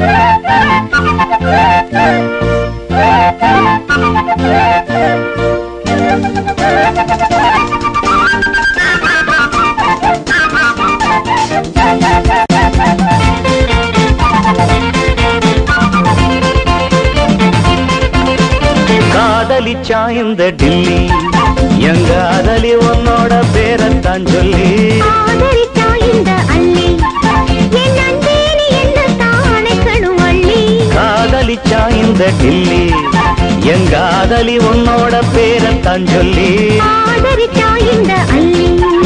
காதலிச்சா இந்த டில்லி எங்க காதலி உன்னோட பேரத்தான் சொல்லி ஆதரித்தா இந்த அள்ளி என் அன்பே நீ என்ன தானைக்கணும் அள்ளி காதலிச்சா இந்த டில்லி எங்க காதலி உன்னோட பேரத்தான் சொல்லி ஆதரித்தா இந்த அள்ளி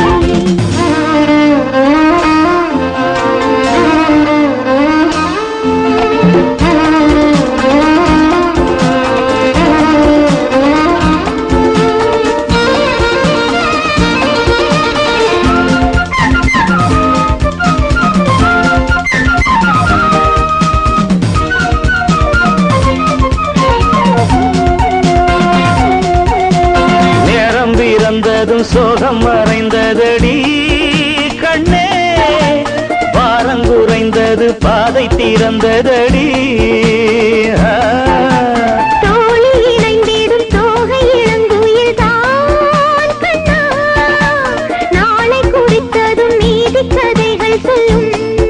நேரம் பிறந்ததும் சோகம் மறைந்ததடி கண்ணே பாரம் குறைந்தது பாதை திறந்ததடி ஆ. தோழி இணைந்திடும் தோகை இளங்குயில் தான் கண்ணா நாளை குறித்ததும் நீதி கதைகள் சொல்லும்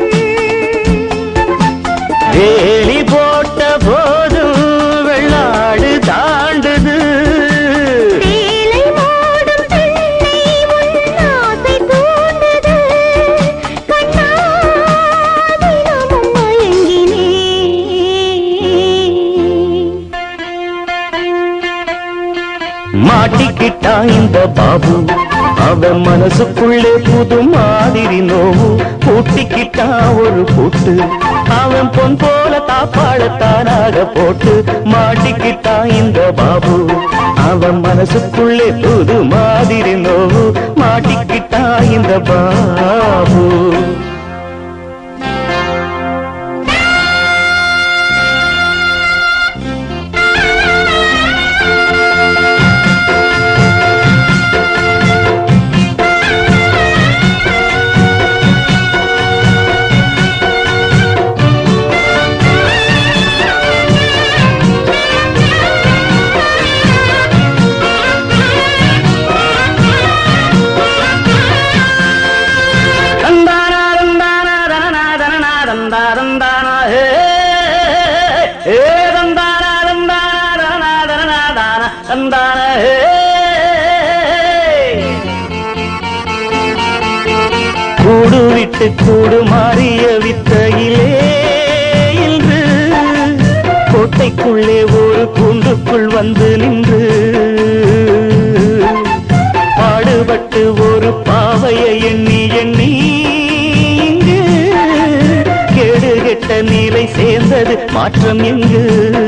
வேலி போட்ட போதும் வெள்ளாடு தாண்டுது வேலை மூடும் பெண்ணை உன் ஆசை தூண்டுது கண்ணா தினமும் மயங்கினேன் மாட்டிக்கிட்டா இந்த பாபு அவன் மனசுக்குள்ளே புது மாதிரி நோவு பூட்டிக்கிட்டா ஒரு பூட்டு அவன் பொன் போல தாப்பாழத்தானாக போட்டு மாட்டிக்கிட்டா இந்த பாபு அவன் மனசுக்குள்ளே புது மாதிரி நோவு மாட்டிக்கிட்டா இந்த பாபு தந்தானா தந்தானா தனனா தனனா தந்தா தந்தானா ஹே ஹே தந்தானா தந்தானா தனனா தனனா தானா தந்தானா ஹே கூடு விட்டு கூடு மாறிய வித்தையிலே இன்று கோட்டைக்குள்ளே ஒரு கூண்டுக்குள் வந்து நின்று பாடுபட்டு ஒரு பாவையை எண்ணி எண்ணி இங்கு கேடு கெட்ட நிலை சேர்ந்தது மாற்றம் எங்கு